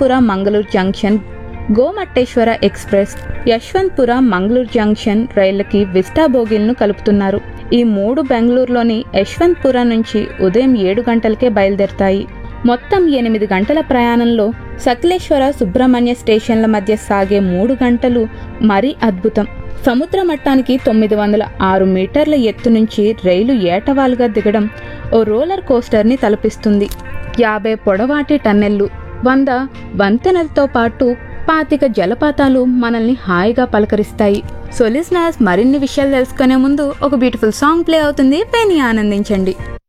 యశ్వంత్పుర Mangaluru junction Gomateshwara express Yesvantpur Mangaluru junction రైళ్లకి Vista బోగిలను కలుపుతున్నారు ఈ మూడు బెంగళూరులోని యశ్వంత్పుర నుంచి ఉదయం ఏడు గంటలకే బయలుదేరతాయి మొత్తం ఎనిమిది గంటల ప్రయాణంలో సకలేశ్వర సుబ్రహ్మణ్య స్టేషన్ల మధ్య సాగే మూడు గంటలు మరీ అద్భుతం సముద్ర మట్టానికి తొమ్మిది వందల ఆరు మీటర్ల ఎత్తు నుంచి రైలు ఏటవాలుగా దిగడం ఓ రోలర్ కోస్టర్ని తలపిస్తుంది యాభై పొడవాటి టన్నెల్లు వంద వంతెనలతో పాటు పాతిక జలపాతాలు మనల్ని హాయిగా పలకరిస్తాయి సో లిసనర్స్ మరిన్ని విషయాలు తెలుసుకునే ముందు ఒక బ్యూటిఫుల్ సాంగ్ ప్లే అవుతుంది విని ఆనందించండి